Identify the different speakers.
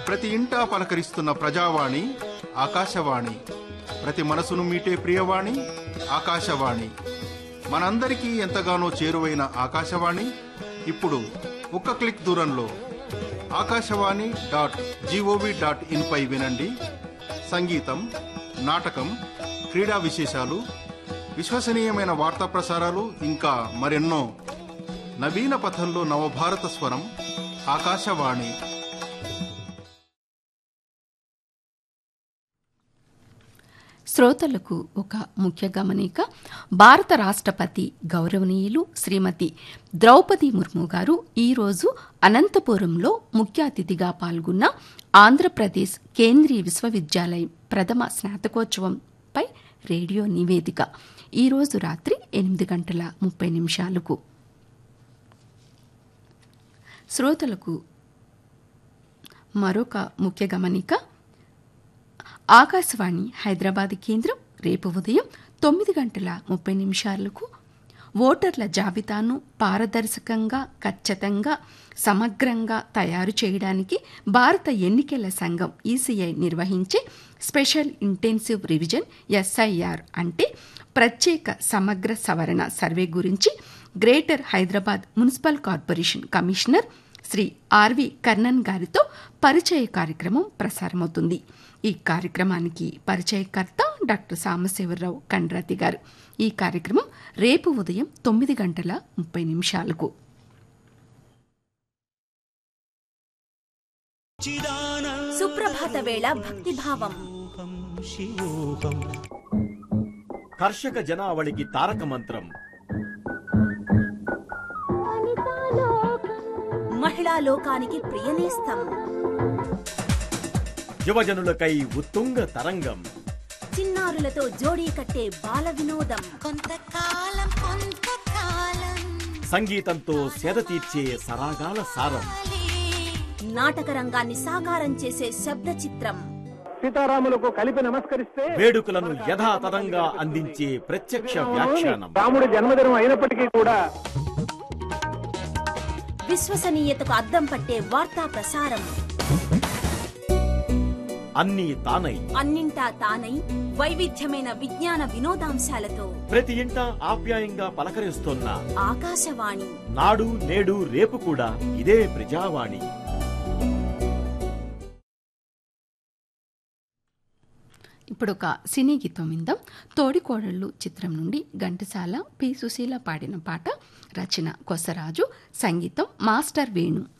Speaker 1: ప్రతి ఇంటా పలకరిస్తున్న ప్రజావాణి ఆకాశవాణి ప్రతి మనసును మీటే ప్రియవాణి ఆకాశవాణి మనందరికీ ఎంతగానో చేరువైన ఆకాశవాణి ఇప్పుడు ఒక్క క్లిక్ దూరంలో Akashvani dot GOV dot in పై వినండి సంగీతం నాటకం క్రీడా విశేషాలు విశ్వసనీయమైన వార్తా ప్రసారాలు ఇంకా మరెన్నో నవీన పథంలో నవభారత స్వరం ఆకాశవాణి
Speaker 2: శ్రోతలకు ఒక ముఖ్య గమనిక భారత రాష్ట్రపతి గౌరవనీయులు శ్రీమతి ద్రౌపది ముర్ము గారు ఈరోజు అనంతపురంలో ముఖ్య అతిథిగా పాల్గొన్న ఆంధ్రప్రదేశ్ కేంద్రీయ విశ్వవిద్యాలయం ప్రథమ స్నాతకోత్సవంపై రేడియో నివేదిక ఈరోజు రాత్రి ఎనిమిది గంటల ముప్పై నిమిషాలకు శ్రోతలకు మరొక ముఖ్య గమనిక ఆకాశవాణి హైదరాబాద్ కేంద్రం రేపు ఉదయం తొమ్మిది గంటల ముప్పై నిమిషాలకు ఓటర్ల జాబితాను పారదర్శకంగా ఖచ్చితంగా సమగ్రంగా తయారు చేయడానికి భారత ఎన్నికల సంఘం ఈసీఐ నిర్వహించే స్పెషల్ ఇంటెన్సివ్ రివిజన్ ఎస్ఐఆర్ అంటే ప్రత్యేక సమగ్ర సవరణ సర్వే గురించి greater Hyderabad municipal corporation commissioner Shri RV Karnan గారితో పరిచయ కార్యక్రమం ప్రసారమవుతుంది ఈ కార్యక్రమానికి పరిచయకర్త డాక్టర్ సాంబశివరావు కండ్రాతి గారు ఈ కార్యక్రమం రేపు ఉదయం తొమ్మిది గంటల ముప్పై నిమిషాలకు
Speaker 3: సుప్రభాత వేళ భక్తిభావం
Speaker 4: కర్షక జనావళికి తారక మంత్రం
Speaker 3: మహిళా లోకానికి ప్రియనేస్తం
Speaker 4: యువజనులకై ఉత్తుంగ తరంగం
Speaker 3: చిన్నారులతో జోడీ కట్టే బాల వినోదం
Speaker 5: కొంతకాలం కొంతకాలం
Speaker 4: సంగీతంతో సేద తీర్చే సరాగాల సారం
Speaker 3: నాటక రంగాన్ని సాకారం చేసే శబ్ద చిత్రం
Speaker 6: సీతారాములకు కలిపి నమస్కరిస్తే
Speaker 4: వేడుకలను యథాతథంగా అందించే ప్రత్యక్ష వ్యాఖ్యానం
Speaker 6: రాముడి జన్మదినం అయినప్పటికీ కూడా
Speaker 3: విశ్వసనీయతకు అద్దం పట్టే వార్తా ప్రసారం
Speaker 4: అన్నీ తానై
Speaker 3: అన్నింటా తానై వైవిధ్యమైన విజ్ఞాన వినోదాంశాలతో
Speaker 4: ప్రతి ఇంట ఆప్యాయంగా పలకరిస్తోన్న
Speaker 3: ఆకాశవాణి
Speaker 4: నాడు నేడు రేపు కూడా ఇదే ప్రజావాణి
Speaker 2: ఇప్పుడు ఒక సినీ గీతం విందాం తోడికోడళ్ళు చిత్రం నుండి ఘంటసాల పి సుశీల పాడిన పాట రచన కొసరాజు సంగీతం మాస్టర్ వేణు